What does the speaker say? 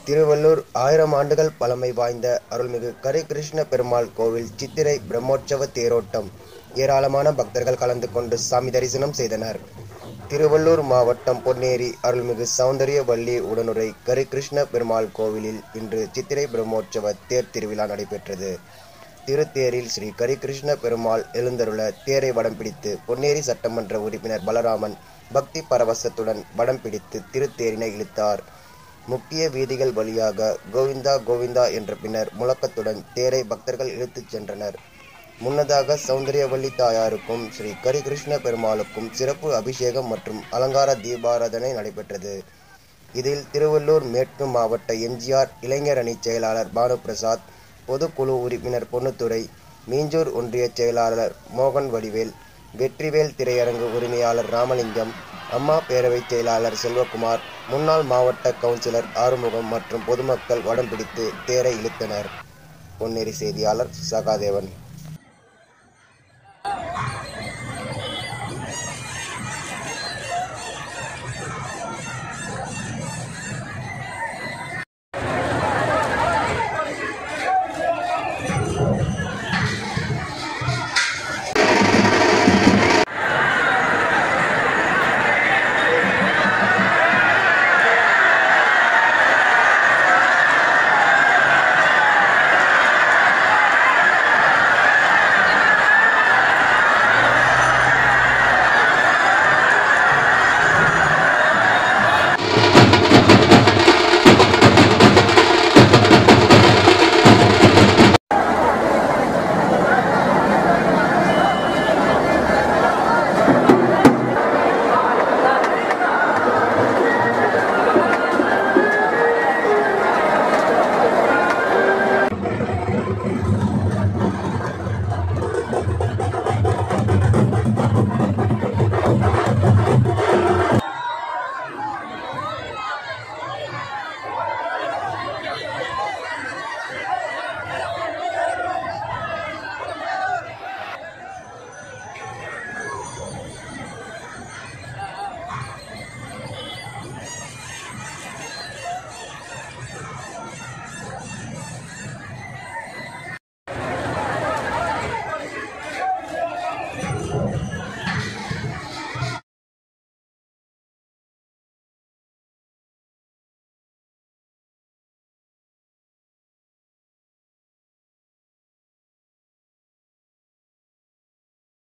திருவள்ளூர் ஆயிரம் ஆண்டுகள் பழமை வாய்ந்த அருள்மிகு கரிகிருஷ்ண பெருமாள் கோவில் சித்திரை பிரம்மோற்சவ தேரோட்டம் ஏராளமான பக்தர்கள் கலந்து கொண்டு சாமி தரிசனம் செய்தனர் திருவள்ளூர் மாவட்டம் பொன்னேரி அருள்மிகு சௌந்தரியவல்லி உடனுரை கரிகிருஷ்ண பெருமாள் கோவிலில் இன்று சித்திரை பிரம்மோற்சவ தேர் திருவிழா நடைபெற்றது திருத்தேரில் ஸ்ரீ கரிகிருஷ்ண பெருமாள் எழுந்தருள தேரை வடம் பிடித்து பொன்னேரி சட்டமன்ற உறுப்பினர் பலராமன் பக்தி பரவசத்துடன் வடம் பிடித்து திருத்தேரினை இழுத்தார் முக்கிய வீதிகள் வழியாக கோவிந்தா கோவிந்தா என்ற பின்னர் முழக்கத்துடன் தேரை பக்தர்கள் இழுத்துச் சென்றனர் முன்னதாக சௌந்தரியவல்லி தாயாருக்கும் ஸ்ரீ கரிகிருஷ்ண பெருமாளுக்கும் சிறப்பு அபிஷேகம் மற்றும் அலங்கார தீபாராதனை நடைபெற்றது இதில் திருவள்ளூர் மேற்கு மாவட்ட எம்ஜிஆர் இளைஞர் அணி செயலாளர் பானுபிரசாத் பொதுக்குழு உறுப்பினர் பொன்னுத்துரை மீஞ்சூர் ஒன்றிய செயலாளர் மோகன் வடிவேல் வெற்றிவேல் திரையரங்கு உரிமையாளர் ராமலிங்கம் அம்மா பேரவை செயலாளர் செல்வகுமார் முன்னாள் மாவட்ட கவுன்சிலர் ஆறுமுகம் மற்றும் பொதுமக்கள் வடம் பிடித்து தேரை இழுத்தனர் பொன்னேரி செய்தியாளர் சகாதேவன்